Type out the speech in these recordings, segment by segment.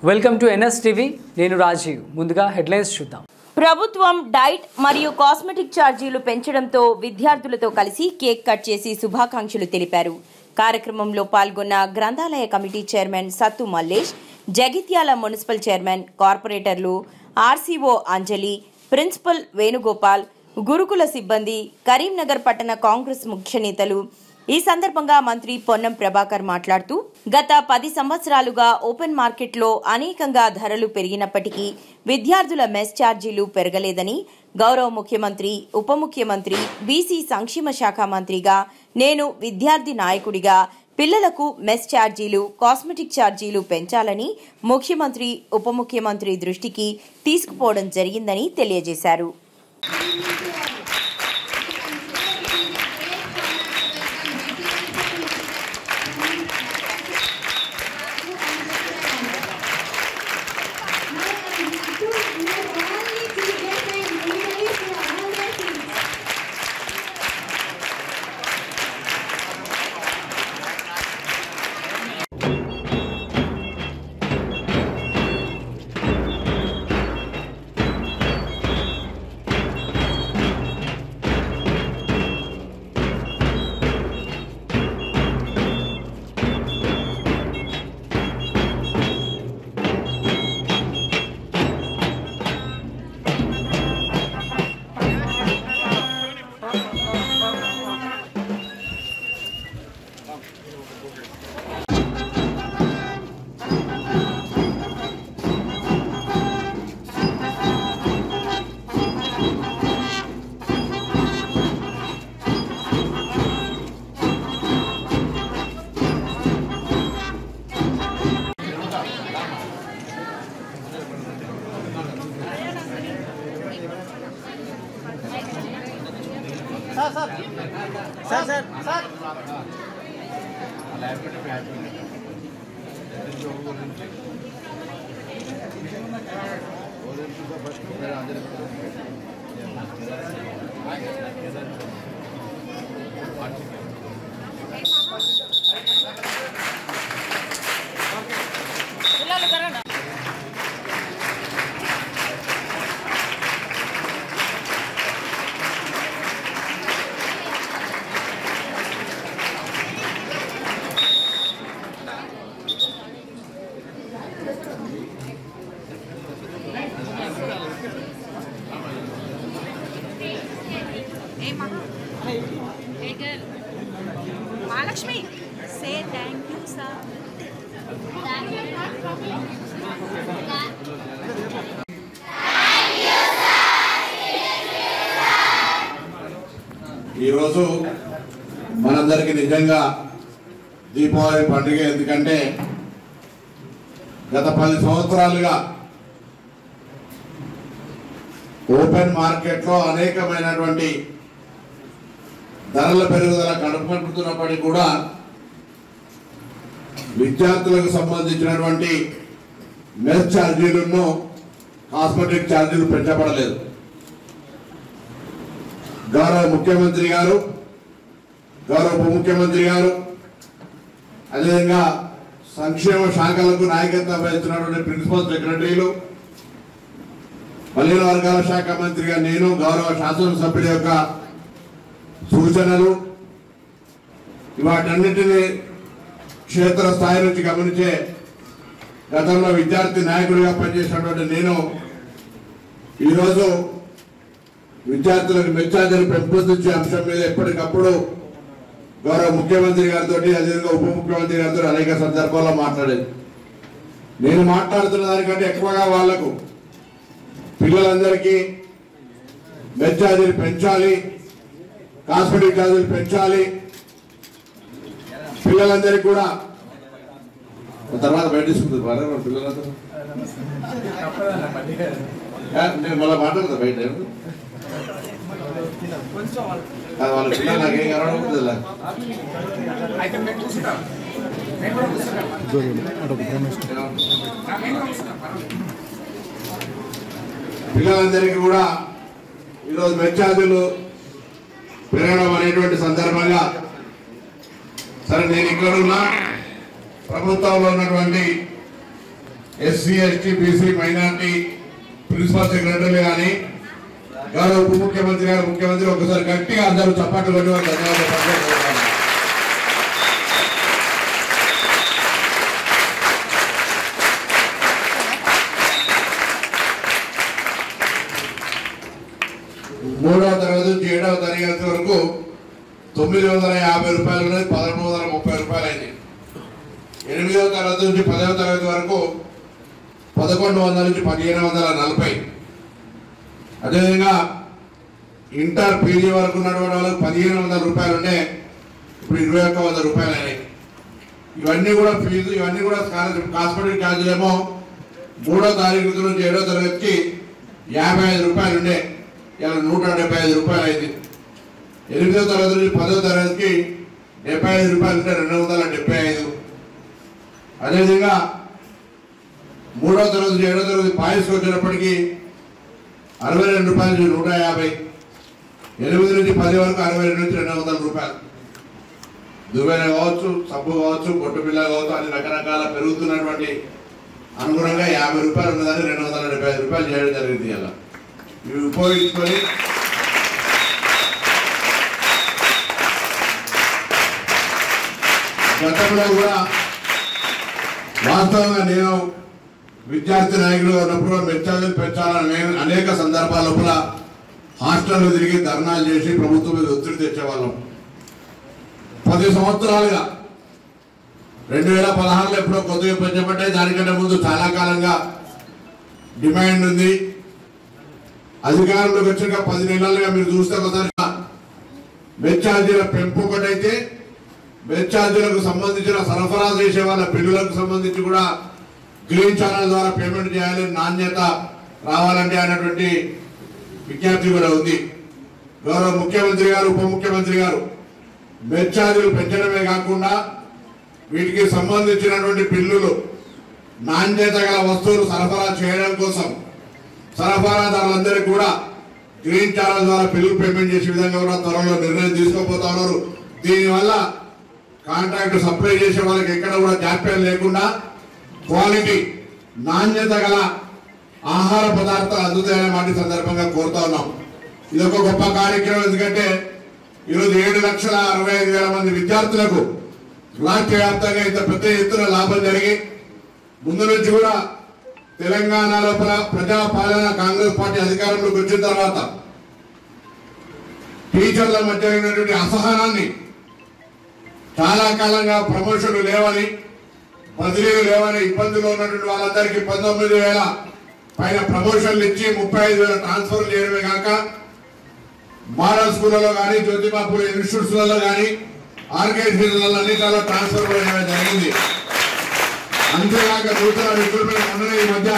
Welcome to NS TV నేను రాజీవ్ ముందుగా headlines చూద్దాం ప్రభుత్వం డైట్ మరియు కాస్మెటిక్ ఛార్జీలు పెంచడంతో విద్యార్థులతో కలిసి కేక్ కట్ చేసి శుభాకాంక్షలు తెలిపారు కార్యక్రమంలో పాల్గొన్న గ్రంథాలయ committee chairman Sattu Mallesh Jagtial municipal chairman కార్పొరేటర్లు ఆర్సీఓ అంజలి ప్రిన్సిపల్ వేణుగోపాల్ గురుకుల సిబ్బంది కరీంనగర్ పట్టణ కాంగ్రెస్ ముఖ్య నేతలు ఈ సందర్భంగా మంత్రి పొన్నం ప్రభాకర్ మాట్లాడుతూ గత పది సంవత్సరాలుగా ఓపెన్ మార్కెట్లో అనేకంగా ధరలు పెరిగినప్పటికీ విద్యార్థుల మెస్ ఛార్జీలు పెరగలేదని గౌరవ ముఖ్యమంత్రి ఉప ముఖ్యమంత్రి బీసీ సంక్షేమ శాఖ మంత్రిగా నేను విద్యార్థి నాయకుడిగా పిల్లలకు మెస్ ఛార్జీలు కాస్మెటిక్ ఛార్జీలు పెంచాలని ముఖ్యమంత్రి ఉప ముఖ్యమంత్రి దృష్టికి తీసుకుపోవడం జరిగిందని తెలియజేశారు Hey, Mama. Hey, girl. Mahalakshmi, say thank you, sir. ఈరోజు మనందరికీ నిజంగా దీపావళి పండుగ ఎందుకంటే గత పది సంవత్సరాలుగా ఓపెన్ మార్కెట్లో అనేకమైనటువంటి ధరల పెరుగుదల కనుపడుతున్నప్పటికీ కూడా విద్యార్థులకు సంబంధించినటువంటి మెస్ ఛార్జీలను కాస్మెటిక్ ఛార్జీలు పెంచబడలేదు గౌరవ ముఖ్యమంత్రి గారు గౌరవ ఉప ముఖ్యమంత్రి గారు అదేవిధంగా సంక్షేమ శాఖలకు నాయకత్వం వహిస్తున్నటువంటి ప్రిన్సిపల్ సెక్రటరీలు పల్లెల వర్గాల శాఖ మంత్రిగా నేను గౌరవ శాసనసభ్యుల యొక్క సూచనలు వాటన్నిటిని క్షేత్ర స్థాయి నుంచి గమనించే గతంలో విద్యార్థి నాయకుడిగా పనిచేసినటువంటి నేను ఈరోజు విద్యార్థులకు మెచ్చార్జీలు పెంపొందించే అంశం మీద ఎప్పటికప్పుడు గౌరవ ముఖ్యమంత్రి గారితో అదేవిధంగా ఉప ముఖ్యమంత్రి గారితో అనేక సందర్భాల్లో మాట్లాడేది నేను మాట్లాడుతున్న దానికంటే ఎక్కువగా వాళ్లకు పిల్లలందరికీ మెచ్చార్జీలు పెంచాలి కాస్మెటిక్ ఛార్జీలు పెంచాలి పిల్లలందరికీ కూడా తర్వాత బయట తీసుకుంటుంది బాగా మన పిల్లలందరూ ఏ, నేను మళ్ళీ మాట్లాడతా బయట అది వాళ్ళ పిల్లలు నాకేం కనబడదు ఇలా. పిల్లలందరికీ కూడా ఈరోజు మెచ్చార్జీలు పెరగడం అనేటువంటి సందర్భంగా సరే నేను ఇక్కడ ఉన్నా ప్రభుత్వంలో ఉన్నటువంటి SC ST BC minority principal సెక్రటరీలు కానీ గౌరవ ఉప ముఖ్యమంత్రి గారు ముఖ్యమంత్రి ఒకసారి గట్టిగా అందరూ చప్పట్లు కొట్టి వారికి ధన్యవాదాలు తెలియజేస్తున్నాను. మూడవ తరగతి నుంచి ఏడవ తరగతి వరకు తొమ్మిది వందల యాభై రూపాయలు ఉన్నది పదమూడు వందల ముప్పై రూపాయలు అయింది ఎనిమిదవ తరగతి నుంచి పదవ తరగతి వరకు పదకొండు వందల నుంచి పదిహేను వందల నలభై అదేవిధంగా ఇంటర్ పీజీ వరకు ఉన్నటువంటి వాళ్ళకి పదిహేను వందల రూపాయలు ఉండే ఇప్పుడు ఇరవై ఒక్క వంద రూపాయలు అయినాయి ఇవన్నీ కూడా ఫీజు ఇవన్నీ కూడా స్కాలర్షిప్ కాస్మెటిక్ ఛార్జీలు ఏమో మూడో తారీఖు నుంచి ఏడో తరగతికి యాభై ఐదు రూపాయలు ఉండే ఇలా నూట డెబ్బై ఐదు రూపాయలు అయింది ఎనిమిదో తరగతి నుంచి పదో తరగతికి డెబ్బై ఐదు రూపాయలు ఉంటే రెండు వందల డెబ్బై ఐదు అదేవిధంగా మూడో తరగతి నుంచి ఏడో తరగతి పాయస్కి వచ్చినప్పటికీ అరవై రెండు రూపాయల నుంచి నూట యాభై ఎనిమిది నుంచి పది వరకు అరవై రెండు నుంచి రెండు వందల రూపాయలు దువ్వెన కావచ్చు సబ్బు కావచ్చు బొట్టు పిల్ల కావచ్చు అన్ని రకరకాల పెరుగుతున్నటువంటి అనుగుణంగా యాభై రూపాయలు ఉన్నదాన్ని రెండు వందల డెబ్బై ఐదు రూపాయలు చేయడం జరిగింది ఇలా ఇవి ఉపయోగించుకొని గతంలో కూడా వాస్తవంగా నేను విద్యార్థి నాయకుడు ఉన్నప్పుడు మెచ్చాలని పెంచాలని నేను అనేక సందర్భాల లోపల హాస్టల్లో తిరిగి ధర్నాలు చేసి ప్రభుత్వం మీద ఒత్తిడి తెచ్చేవాళ్ళం పది సంవత్సరాలుగా రెండు వేల పదహారులో ఎప్పుడో కొద్దిగా పెంచబడ్డాయి దానికంటే ముందు చాలా కాలంగా డిమాండ్ ఉంది అధికారంలోకి వచ్చాక పది నెలలుగా మీరు చూస్తే ఒకసారి మెచ్చార్జీల పెంపు ఒకటైతే మెచ్చార్జీలకు సంబంధించిన సరఫరా చేసే వాళ్ళ బిల్లులకు సంబంధించి కూడా గ్రీన్ ఛానల్ ద్వారా పేమెంట్ చేయాలి నాణ్యత రావాలంటే అనేటువంటి విజ్ఞప్తి కూడా ఉంది గౌరవ ముఖ్యమంత్రి గారు ఉప ముఖ్యమంత్రి గారు మెచ్చార్జీలు పెంచడమే కాకుండా వీటికి సంబంధించినటువంటి బిల్లులు నాణ్యత గల వస్తువులు సరఫరా చేయడం కోసం సరఫరాదారులందరికీ కూడా గ్రీన్ ఛానల్ ద్వారా బిల్లు పేమెంట్ చేసే విధంగా కూడా త్వరలో నిర్ణయం తీసుకోబోతా ఉన్నారు దీనివల్ల కాంట్రాక్ట్ సప్లై చేసే వాళ్ళకి ఎక్కడ కూడా జాప్యం లేకుండా క్వాలిటీ నాణ్యత గల ఆహార పదార్థాలు అందుతాయనే మాట ఈ సందర్భంగా కోరుతా ఉన్నాం ఇది ఒక గొప్ప కార్యక్రమం ఎందుకంటే ఈరోజు ఏడు లక్షల అరవై ఐదు వేల మంది విద్యార్థులకు రాష్ట్ర వ్యాప్తంగా ఇంత పెద్ద ఎత్తున లాభం జరిగి ముందు నుంచి కూడా తెలంగాణ లోపల ప్రజా పాలన కాంగ్రెస్ పార్టీ అధికారంలోకి వచ్చిన తర్వాత టీచర్ల మధ్య ఉన్నటువంటి అసహనాన్ని చాలా కాలంగా ప్రమోషన్లు లేవని బదిలీలు లేవని ఇబ్బందులు ఉన్నటువంటి వాళ్ళందరికీ పంతొమ్మిది వేల పైన ప్రమోషన్లు ఇచ్చి ముప్పై ఐదు వేల ట్రాన్స్ఫర్లు చేయడమే కాక మోడల్ స్కూళ్ళలో కానీ జ్యోతిబాపూర్ ఇన్స్టిట్యూట్స్లలో కానీ ఆర్గనైజేషన్లలో అన్నింటిలో ట్రాన్స్ఫర్ కూడా చేయడం జరిగింది అంతేకాక నూతన రిక్రూట్మెంట్ మొన్ననే ఈ మధ్య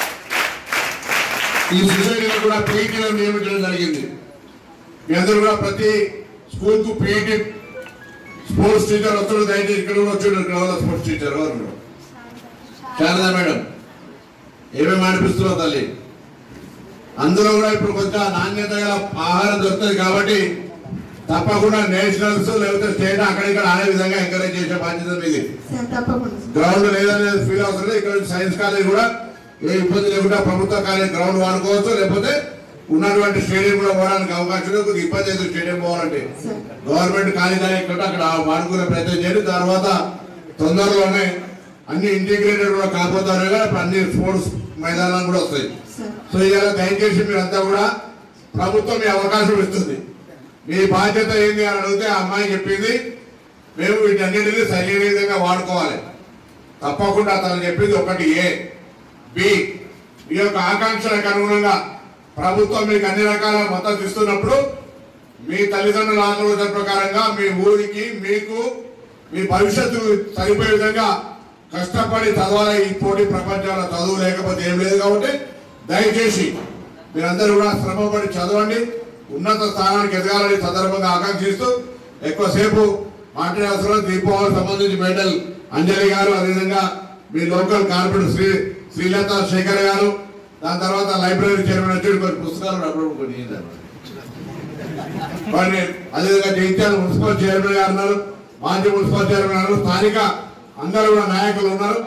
ఈ సొసైటీలో కూడా పీఈటీలను నియమించడం జరిగింది మీ అందరూ కూడా ప్రతి స్కూల్ కు పీఈటీ స్పోర్ట్స్ టీచర్ వస్తాడు దయచేసి ఇక్కడ కూడా వచ్చాడు ఇక్కడ వాళ్ళ స్పోర్ట్స్ టీచర్ ఎవరు శారదా మేడం ఏమేమి అనిపిస్తున్నావు తల్లి అందులో కూడా ఇప్పుడు కొంచెం నాణ్యత గల ఆహారం దొరుకుతుంది కాబట్టి తప్పకుండా నేషనల్స్ లేకపోతే స్టేట్ అక్కడిక్కడ ఆడే విధంగా ఎంకరేజ్ చేసే బాధ్యత మీది సార్ తప్పకుండా సార్. గ్రౌండ్ లేదనేది ఫీల్ అవసరం లేదు ఇక్కడ సైన్స్ కాలేజ్ కూడా ఏ ఇబ్బంది లేకుండా ప్రభుత్వ కాలేజ్ గ్రౌండ్ వాడుకోవచ్చు లేకపోతే ఉన్నటువంటి స్టేడియం కూడా పోవడానికి అవకాశం లేదు కొద్దిగా ఇబ్బంది అయితే స్టేడియం పోవాలంటే గవర్నమెంట్ కాలేజ్ ఇక్కడ అక్కడ వాడుకునే ప్రయత్నం చేయండి తర్వాత తొందరలోనే అన్ని ఇంటిగ్రేటెడ్ కూడా కాకపోతారు కదా ఇప్పుడు అన్ని స్పోర్ట్స్ మైదానాలు కూడా వస్తాయి సార్ సో ఇవాళ దయచేసి మీరంతా కూడా ప్రభుత్వం మీ అవకాశం ఇస్తుంది మీ బాధ్యత ఏంటి అని అడిగితే ఆ అమ్మాయి చెప్పింది మేము వీటన్నిటిని సరైన విధంగా వాడుకోవాలి తప్పకుండా తను చెప్పింది ఒకటి ఏ బి మీ యొక్క ఆకాంక్షలకు అనుగుణంగా ప్రభుత్వం మీకు అన్ని రకాల మద్దతు ఇస్తున్నప్పుడు మీ తల్లిదండ్రుల ఆలోచన ప్రకారంగా మీ ఊరికి మీకు మీ భవిష్యత్తు సరిపోయే విధంగా కష్టపడి చదవాలి ఈ పోటీ ప్రపంచంలో చదువు లేకపోతే ఏం లేదు కాబట్టి దయచేసి మీరందరూ కూడా శ్రమపడి చదవండి ఉన్నత స్థానానికి ఎదగాలని ఈ సందర్భంగా ఆకాంక్షిస్తూ ఎక్కువసేపు మాట్లాడే అవసరం దీపావళి సంబంధించి మెడల్ అంజలి గారు అదేవిధంగా మీ లోకల్ కార్పొరేటర్ శ్రీ శ్రీలత శేఖర్ గారు దాని తర్వాత లైబ్రరీ చైర్మన్ వచ్చి కొన్ని పుస్తకాలు కూడా అప్పుడప్పుడు కొన్ని ఇయ్యండి. వారిని అదేవిధంగా జగిత్యాల మున్సిపల్ చైర్మన్ గారు ఉన్నారు మాజీ మున్సిపల్ చైర్మన్ గారు స్థానిక అందరూ కూడా నాయకులు ఉన్నారు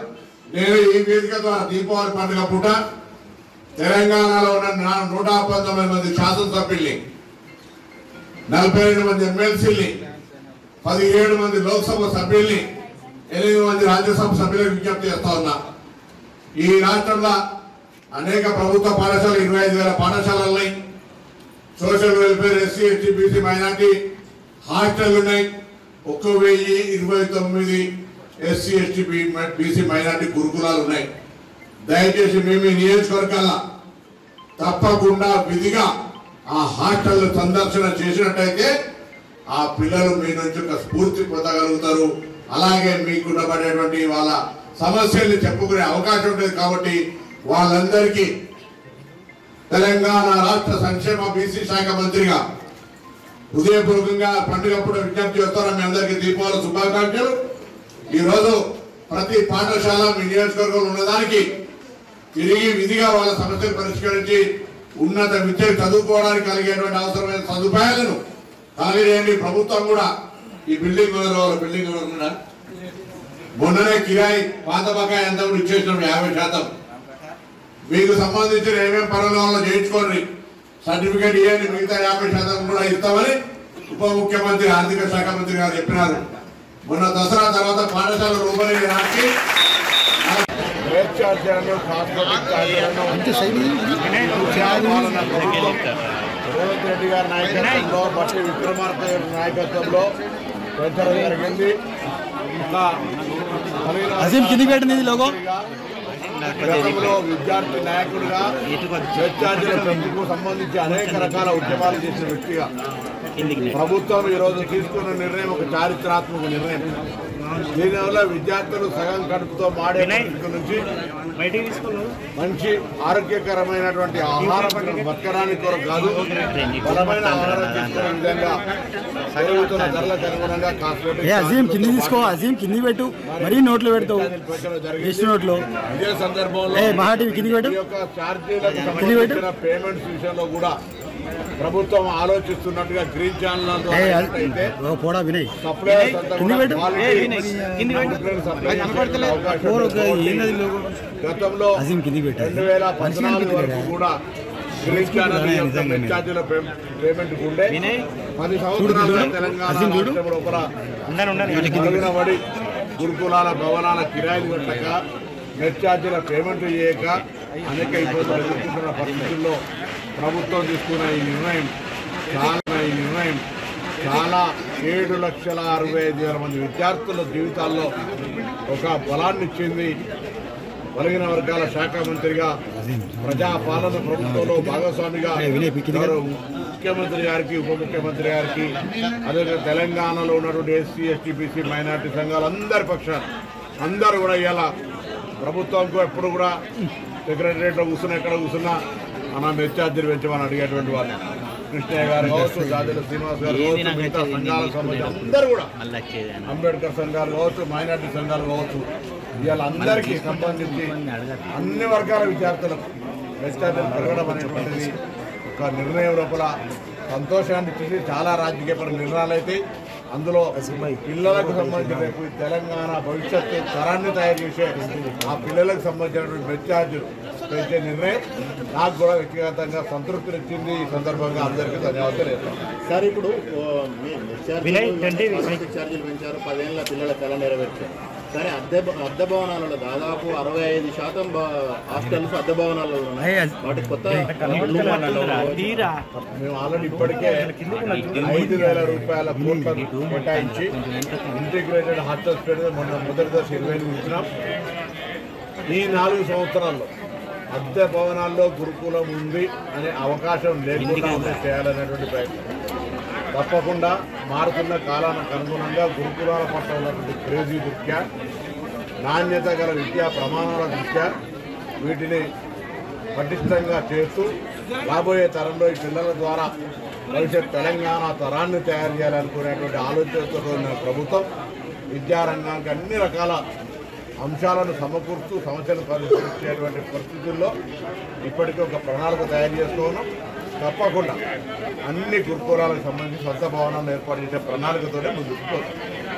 నేను ఈ వేదిక ద్వారా దీపావళి పండుగ పూట తెలంగాణలో ఉన్న నా- నూట పంతొమ్మిది మంది శాసనసభ్యుల్ని నలభై రెండు మంది ఎమ్మెల్సీల్ని పదిహేడు మంది లోక్సభ సభ్యుల్ని ఎనిమిది మంది రాజ్యసభ సభ్యులకు విజ్ఞప్తి చేస్తా ఉన్నా ఈ రాష్ట్రంలో అనేక ప్రభుత్వ పాఠశాలలు ఇరవై ఐదు వేల పాఠశాలలు ఉన్నాయి social welfare SC ST BC minority hostel ఉన్నాయి ఒక్క వెయ్యి ఇరవై తొమ్మిది ఎస్సీ ఎస్టీ బీసీ మైనార్టీ గురుకులాలు ఉన్నాయి దయచేసి మేము ఈ నియోజకవర్గాల్లో తప్పకుండా విధిగా ఆ హాస్టల్ సందర్శన చేసినట్టయితే ఆ పిల్లలు మీ నుంచి ఒక స్ఫూర్తి పొందగలుగుతారు అలాగే మీకు ఉండబడేటువంటి వాళ్ళ సమస్యల్ని చెప్పుకునే అవకాశం ఉంటుంది కాబట్టి వాళ్ళందరికీ తెలంగాణ రాష్ట్ర సంక్షేమ బీసీ శాఖ మంత్రిగా హృదయపూర్వకంగా పండుగప్పుడు విజ్ఞప్తి చేస్తాను మీ అందరికీ దీపావళి శుభాకాంక్షలు ఈ రోజు ప్రతి పాఠశాల మీ నియోజకవర్గంలో ఉన్నదానికి తిరిగి విధిగా వాళ్ళ సమస్యలు పరిష్కరించి ఉన్నత విద్య చదువుకోవడానికి కలిగేటువంటి అవసరమైన సదుపాయాలను కలిగేయండి ప్రభుత్వం కూడా ఈ బిల్డింగ్ ఓనర్ బిల్డింగ్ ఓనర్ ఉన్నాడా? మొన్ననే కిరాయి పాత బకాయి ఎంత కూడా ఇచ్చేసినాం యాభై శాతం మీకు సంబంధించిన ఏమేమి పనులు కావాలో చేయించుకోండి సర్టిఫికేట్ ఇవ్వండి మిగతా యాభై శాతం కూడా ఇస్తామని ఉప ముఖ్యమంత్రి ఆర్థిక శాఖ మంత్రి గారు చెప్పినారు మొన్న దసరా తర్వాత పాఠశాల రూపొందించడానికి రేవంత్ రెడ్డి గారి నాయకత్వంలో బట్టి విక్రమార్క గారి నాయకత్వంలో పెంచడం జరిగింది ఇంకా అసీం కిందికి పెట్టింది లోగో గతంలో విద్యార్థి నాయకుడిగా చర్చార్జీల పెంపుకు సంబంధించి అనేక రకాల ఉద్యమాలు చేసిన వ్యక్తిగా ప్రభుత్వం ఈ రోజు తీసుకున్న నిర్ణయం ఒక చారిత్రాత్మక నిర్ణయం దీనివల్ల విద్యార్థులు సగం కడుపుతో మాడే పరిస్థితి నుంచి మంచి ఆరోగ్యకరమైనటువంటి ఆహారం బతకడానికి కొరకు కాదు బలమైన ఆహారం తీసుకునే విధంగా పెరుగుతున్న ధరలకు అనుగుణంగా ఏ అజీం కింది తీసుకో అజీం కింది పెట్టు మరీ నోట్లు పెడతావు వేస్ట్ నోట్లు ఇదే సందర్భంలో ఏ మహా టీవీ కిందికి పెట్టు ఈ యొక్క ఛార్జీలకు కిందికి పెట్టు. సంబంధించిన పేమెంట్స్ విషయంలో కూడా ప్రభుత్వం ఆలోచిస్తున్నట్టుగా గ్రీన్ ఛానల్ ఏ ద్వారా అది- ఏంటంటే ఓ పోడా వినయ్ సప్లయర్స్ అంతా కింది కూడా పెట్టు. quality ఏ వినయ్, కింది పెట్టు. అవుట్లెట్ సప్లై చేసే అవకాశం ఫోర్ ఉంది. ఒక ఏంది లోగో గతంలో అజీం కిందికి పెట్టు. రెండు వేల మనిషిని పద్నాలుగు కిందికి వరకు పెట్టు. కూడా గ్రీన్ ఛానల్ వినయ్, యొక్క నిజంగానే. నెట్ ఛార్జీల పే- పేమెంట్ ఉండే పది చూడు, సంవత్సరాలుగా చూడు. తెలంగాణ అజీం చూడు. రాష్ట్రం లోపల మరుగున పడి గురుకులాల భవనాల కిరాయిలు కట్టక నెట్ ఛార్జీల పేమెంట్ చేయక అనేక ఇబ్బందులు ఎదుర్కొంటున్న పరిస్థితుల్లో ప్రభుత్వం తీసుకున్న ఈ నిర్ణయం చాలా ఈ నిర్ణయం చాలా ఏడు లక్షల అరవై ఐదు వేల మంది విద్యార్థుల జీవితాల్లో ఒక బలాన్ని ఇచ్చింది బలగిన వర్గాల శాఖ మంత్రిగా ప్రజా పాలన ప్రభుత్వంలో భాగస్వామిగా ఏ, వినయ్, పిక్కింది కదా? గౌరవ ముఖ్యమంత్రి గారికి ఉప ముఖ్యమంత్రి గారికి అదేవిధంగా తెలంగాణలో ఉన్నటువంటి ఎస్సీ ఎస్టీ బీసీ మైనార్టీ సంఘాలందరి పక్షాన అందరూ కూడా ఇలా ప్రభుత్వంకు ఎప్పుడు కూడా సెక్రటరియట్లో కూర్చున్నా ఎక్కడ కూర్చున్నా మన మెచ్చార్జీలు పెంచమని అడిగేటువంటి వాళ్ళు కృష్ణయ్య గారు కావచ్చు దాదాపు శ్రీనివాస్ గారు కావచ్చు మిగతా సంఘాలకు సంబంధించి అందరూ కూడా అంబేద్కర్ సంఘాలు కావచ్చు మైనార్టీ సంఘాలు కావచ్చు ఇవాళ అందరికీ సంబంధించి అన్ని వర్గాల విద్యార్థులకు మెచ్చార్జీలు పెరగడం అనేటువంటిది ఒక నిర్ణయం లోపల సంతోషాన్ని ఇచ్చింది చాలా రాజకీయపర నిర్ణయాలు అయితే అందులో పిల్లలకు సంబంధించిన రేపు ఈ తెలంగాణ భవిష్యత్తు తరాన్ని తయారు చేసే ఆ పిల్లలకు సంబంధించినటువంటి మెచ్చార్జ్ పెంచే నిర్ణయం నాకు కూడా వ్యక్తిగతంగా సంతృప్తినిచ్చింది ఈ సందర్భంగా అందరికీ ధన్యవాదాలు చెప్తాను సార్ ఇప్పుడు ఓ, మీ ఛార్జీలు ఆర్థిక ఛార్జీలు పెంచారు పదేళ్ళ పిల్లల కళ నెరవేర్చారు కానీ అద్దె భ- అద్దె భవనాలలో దాదాపు అరవై ఐదు శాతం భ- హాస్టల్స్ అద్దె భవనాలలో ఉన్నాయి ఏ, అది- వాటి కొత్త ఇల్లు కట్టాలి. మేము ఆల్రెడీ ఇప్పటికే ఐదు వేల రూపాయల కోట్లను కేటాయించి ఇంటిగ్రేటెడ్ హాస్టల్స్ పెడితే మొన్న మొదటి దశ ఇరవై ఎనిమిది ఇచ్చినాం ఈ నాలుగు సంవత్సరాల్లో అద్దె భవనాల్లో గురుకులం ఉంది అనే అవకాశం లేకుండా ఉండే చేయాలనేటువంటి ప్రయత్నం తప్పకుండా మారుతున్న కాలానికి అనుగుణంగా గురుకులాల పట్ల ఉన్నటువంటి క్రేజీ దృష్ట్యా నాణ్యత గల విద్యా ప్రమాణాల దృష్ట్యా వీటిని పటిష్టంగా చేస్తూ రాబోయే తరంలో ఈ పిల్లల ద్వారా భవిష్యత్ తెలంగాణ తరాన్ని తయారు చేయాలనుకునేటువంటి ఆలోచనతో ఉన్న ప్రభుత్వం విద్యారంగానికి అన్ని రకాల అంశాలను సమకూరుస్తూ సమస్యలు పరిష్కరించేటువంటి పరిస్థితుల్లో ఇప్పటికీ ఒక ప్రణాళిక తయారు చేస్తూ ఉన్నాం తప్పకుండా అన్ని గురుకులాలకు సంబంధించి సొంత భవనాలను ఏర్పాటు చేసే ప్రణాళికతోనే ముందుకు పోతాం